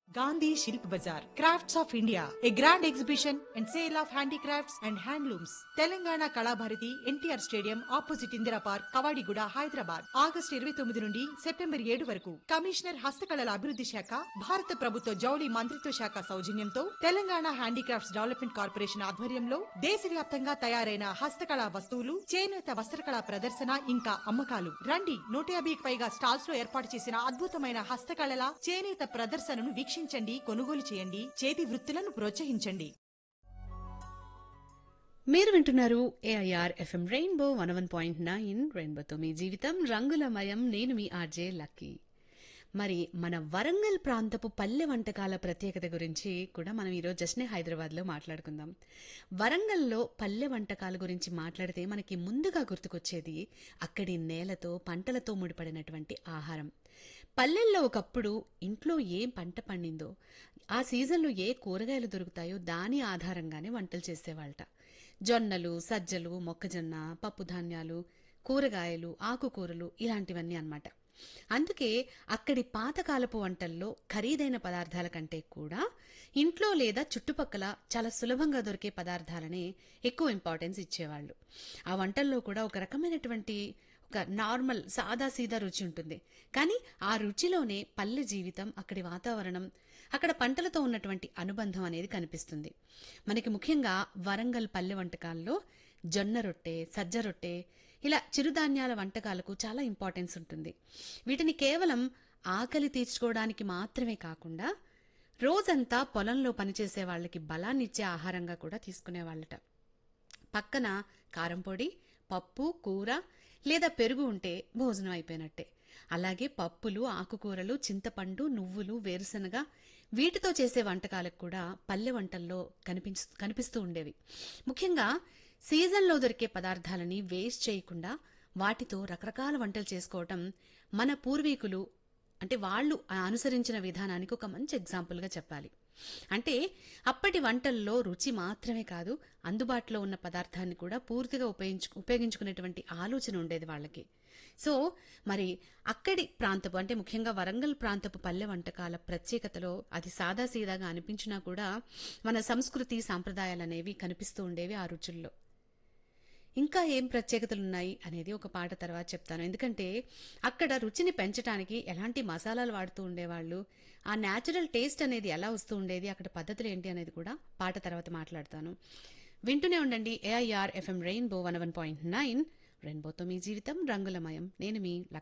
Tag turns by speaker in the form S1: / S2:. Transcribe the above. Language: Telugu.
S1: Gandhi Shilp Bazaar, Crafts of India, a grand exhibition and sale of handicrafts and handlooms. Telangana Kalabharathi NTR stadium opposite Indira park Kavadiguda Hyderabad August ఇరవై తొమ్మిది నుండి సెప్టెంబర్ ఏడు వరకు కమిషనర్ హస్తకళల అభివృద్ధి శాఖ భారత ప్రభుత్వ జౌళి మంత్రిత్వ శాఖ సౌజన్యంతో తెలంగాణ హ్యాండీక్రాఫ్ట్స్ డెవలప్మెంట్ కార్పొరేషన్ ఆధ్వర్యంలో దేశవ్యాప్తంగా తయారైన హస్తకళా వస్తువులు చేనేత వస్త్రకళా ప్రదర్శన ఇంకా అమ్మకాలు రండి నూట యాభైకి పైగా స్టాల్స్ లో ఏర్పాటు చేసిన అద్భుతమైన హస్తకళల చేనేత ప్రదర్శనను వీక్షించండి కొనుగోలు చేయండి చేతి వృత్తులను ప్రోత్సహించండి
S2: మీరు వింటున్నారు AIR FM Rainbow one one point nine రెయిన్బోతో మీ జీవితం రంగులమయం నేను మీ ఆర్జే లక్కీ మరి మన వరంగల్ ప్రాంతపు పల్లె వంటకాల ప్రత్యేకత గురించి కూడా మనం ఈరోజు జస్నే హైదరాబాద్లో మాట్లాడుకుందాం వరంగల్లో పల్లె వంటకాల గురించి మాట్లాడితే మనకి ముందుగా గుర్తుకొచ్చేది అక్కడి నేలతో పంటలతో ముడిపడినటువంటి ఆహారం పల్లెల్లో ఒకప్పుడు ఇంట్లో ఏం పంట పండిందో ఆ సీజన్లో ఏ కూరగాయలు దొరుకుతాయో దాని ఆధారంగానే వంటలు చేసేవాళ్ళట జొన్నలు సజ్జలు మొక్కజొన్న పప్పు ధాన్యాలు కూరగాయలు ఆకుకూరలు ఇలాంటివన్నీ అన్నమాట అందుకే అక్కడి పాతకాలపు వంటల్లో ఖరీదైన పదార్థాల కంటే కూడా ఇంట్లో లేదా చుట్టుపక్కల చాలా సులభంగా దొరికే పదార్థాలనే ఎక్కువ ఇంపార్టెన్స్ ఇచ్చేవాళ్ళు ఆ వంటల్లో కూడా ఒక రకమైనటువంటి ఒక నార్మల్ సాదా సీదా రుచి ఉంటుంది కానీ ఆ రుచిలోనే పల్లె జీవితం అక్కడి వాతావరణం అక్కడ పంటలతో ఉన్నటువంటి అనుబంధం అనేది కనిపిస్తుంది మనకి ముఖ్యంగా వరంగల్ పల్లె వంటకాల్లో జొన్న రొట్టె సజ్జ రొట్టె ఇలా చిరుధాన్యాల వంటకాలకు చాలా ఇంపార్టెన్స్ ఉంటుంది వీటిని కేవలం ఆకలి తీర్చుకోవడానికి మాత్రమే కాకుండా రోజంతా పొలంలో పనిచేసే వాళ్ళకి బలాన్నిచ్చే ఆహారంగా కూడా తీసుకునేవాళ్ళట పక్కన కారం పొడి పప్పు కూర లేదా పెరుగు ఉంటే భోజనం అయిపోయినట్టే అలాగే పప్పులు ఆకుకూరలు చింతపండు నువ్వులు వేరుశనగ వీటితో చేసే వంటకాలకు కూడా పల్లె వంటల్లో కనిపించ కనిపిస్తూ ఉండేవి ముఖ్యంగా సీజన్లో దొరికే పదార్థాలని వేస్ట్ చేయకుండా వాటితో రకరకాల వంటలు చేసుకోవటం మన పూర్వీకులు అంటే వాళ్ళు అనుసరించిన విధానానికి ఒక మంచి ఎగ్జాంపుల్గా చెప్పాలి అంటే అప్పటి వంటల్లో రుచి మాత్రమే కాదు అందుబాటులో ఉన్న పదార్థాన్ని కూడా పూర్తిగా ఉపయోగించు ఉపయోగించుకునేటువంటి ఆలోచన ఉండేది వాళ్ళకి సో మరి అక్కడి ప్రాంతపు అంటే ముఖ్యంగా వరంగల్ ప్రాంతపు పల్లె వంటకాల ప్రత్యేకతలో అది సాదాసీదాగా అనిపించినా కూడా మన సంస్కృతి సాంప్రదాయాలు అనేవి కనిపిస్తూ ఉండేవి ఆ రుచుల్లో ఇంకా ఏం ప్రత్యేకతలు ఉన్నాయి అనేది ఒక పాట తర్వాత చెప్తాను ఎందుకంటే అక్కడ రుచిని పెంచడానికి ఎలాంటి మసాలాలు వాడుతూ ఉండేవాళ్ళు ఆ న్యాచురల్ టేస్ట్ అనేది ఎలా వస్తూ ఉండేది అక్కడ పద్ధతులు ఏంటి అనేది కూడా పాట తర్వాత మాట్లాడతాను వింటూనే ఉండండి AIR FM Rainbow one one point nine రెయిన్బోతో మీ జీవితం రంగులమయం నేను మీ